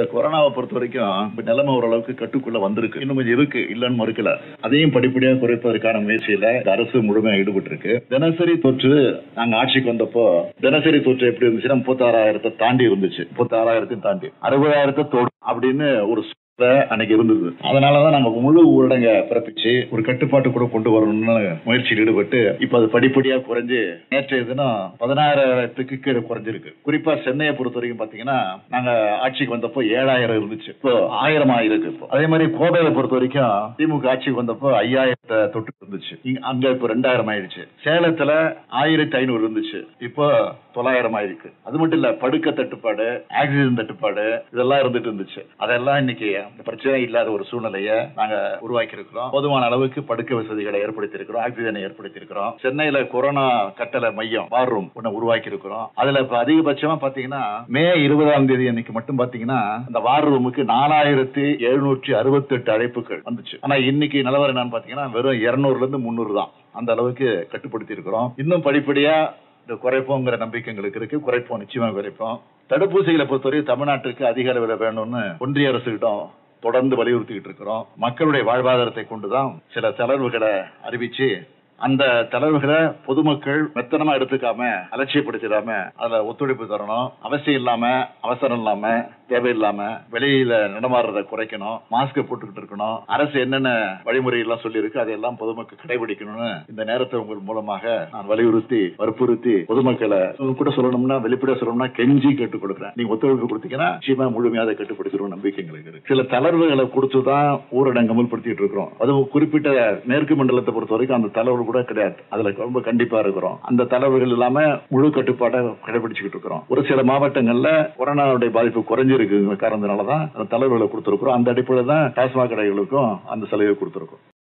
கொரோனாவை பொறுத்த வரைக்கும் இப்ப நிலைமை ஓரளவுக்கு கட்டுக்குள்ள வந்திருக்கு இன்னும் கொஞ்சம் இருக்கு இல்லன்னு மறுக்கல அதையும் படிப்படியா குறைப்பதற்கான முயற்சியில இந்த அரசு முழுமையா ஈடுபட்டு இருக்கு தினசரி தொற்று நாங்க ஆட்சிக்கு வந்தப்போ தினசரி தொற்று எப்படி இருந்துச்சுன்னா முப்பத்தாறாயிரத்தை தாண்டி இருந்துச்சு முப்பத்தாறாயிரத்தையும் தாண்டி அறுபதாயிரத்தை தொடும் அப்படின்னு ஒரு சூழ்நிலை அன்னைக்கு இருந்தது அதனாலதான் நாங்க முழு ஊரடங்க பிறப்பிச்சு ஒரு கட்டுப்பாட்டு கூட கொண்டு வரணும்னு முயற்சியில் ஈடுபட்டு இப்ப அது படிப்படியா குறைஞ்சு நேற்றைய தினம் பதினாயிரத்துக்கு கீழே குறைஞ்சிருக்கு குறிப்பா சென்னையை பொறுத்த வரைக்கும் பாத்தீங்கன்னா நாங்க ஆட்சிக்கு வந்தப்போ ஏழாயிரம் இருந்துச்சு இப்போ ஆயிரம் ஆயிருக்கு இப்போ அதே மாதிரி கோவையை பொறுத்த வரைக்கும் திமுக ஆட்சிக்கு வந்தப்போ ஐயாயிரத்தை தொட்டு இருந்துச்சு இங்க- அங்க இப்போ ரெண்டாயிரம் ஆயிடுச்சு சேலத்துல ஆயிரத்தி ஐநூறு இருந்துச்சு இப்போ தொள்ளாயிரம் ஆயிருக்கு அது மட்டும் இல்ல படுக்க தட்டுப்பாடு ஆக்சிஜன் தட்டுப்பாடு இதெல்லாம் இருந்துட்டு இருந்துச்சு அதெல்லாம் இன்னைக்கு அந்த பிரச்சனை இல்லாத ஒரு சூழ்நிலையை நாங்க உருவாக்கி இருக்கிறோம் போதுமான அளவுக்கு படுக்க வசதிகளை ஏற்படுத்தி இருக்கிறோம் ஆக்சிஜனை ஏற்படுத்தி இருக்கிறோம் சென்னையில கொரோனா கட்டளை மையம் வார் ரூம் ஒண்ணு உருவாக்கி இருக்கிறோம் அதுல இப்ப அதிகபட்சமா பாத்தீங்கன்னா மே இருபதாம் தேதி அன்னைக்கு மட்டும் பாத்தீங்கன்னா அந்த வார் ரூமுக்கு நாலாயிரத்தி எழுநூற்றி அறுபத்தி எட்டு அழைப்புகள் வந்துச்சு ஆனா இன்னைக்கு நிலவரம் என்னன்னு பாத்தீங்கன்னா வெறும் இருநூறுல இருந்து முந்நூறு தான் அந்த அளவுக்கு கட்டுப்படுத்தி இருக்கிறோம் இன்னும் படிப்படியா இந்த குறைப்போங்கிற நம்பிக்கை எங்களுக்கு இருக்கு குறைப்போம் நிச்சயமா குறைப்போம் தடுப்பூசிகளை பொறுத்தவரை தமிழ்நாட்டுக்கு அதிக அளவில் வேணும்னு ஒன்றிய அரசுகிட்டம் தொடர்ந்து வலியுறுத்திக்கிட்டு இருக்கிறோம் மக்களுடைய வாழ்வாதாரத்தை கொண்டுதான் சில தளர்வுகளை அறிவிச்சு அந்த தளர்வுகளை பொதுமக்கள் மெத்தனமா எடுத்துக்காம அலட்சியப்படுத்திடாம அதுல ஒத்துழைப்பு தரணும் அவசியம் இல்லாம அவசரம் இல்லாம தேவையில்லாம வெளியில நடமாடுறத குறைக்கணும் மாஸ்க் போட்டுக்கிட்டு இருக்கணும் அரசு என்னென்ன வழிமுறை எல்லாம் சொல்லியிருக்கு அதையெல்லாம் பொதுமக்கள் கடைபிடிக்கணும்னு இந்த நேரத்தை உங்கள் மூலமாக நான் வலியுறுத்தி வற்புறுத்தி பொதுமக்களை உங்க கூட சொல்லணும்னா வெளிப்படையா சொல்லணும்னா கெஞ்சி கேட்டுக் கொடுக்குறேன் நீங்க ஒத்துழைப்பு கொடுத்தீங்கன்னா நிச்சயமா முழுமையாக அதை கட்டுப்படுத்திடும் நம்பிக்கை எங்களுக்கு இருக்கு சில தளர்வுகளை கொடுத்துதான் ஊரடங்கு அமல்படுத்திட்டு இருக்கிறோம் அதுவும் குறிப்பிட்ட மேற்கு மண்டலத்தை பொறுத்த வரைக்கும் அந்த தளர்வு கூட கிடையாது அதுல ரொம்ப கண்டிப்பா இருக்கிறோம் அந்த தளர்வுகள் இல்லாம முழு கட்டுப்பாட்டை கடைபிடிச்சுக்கிட்டு இருக்கிறோம் ஒரு சில மாவட்டங்கள்ல கொரோனாவுடைய பாதிப்பு குறைஞ்சிருக்கு காரணத்தினாலதான் அந்த தளர்வுகளை கொடுத்திருக்கிறோம் அந்த அடிப்படையில் தான் டாஸ்மாக் கடைகளுக்கும் அந்த சலுகை கொடுத்திருக்கோம்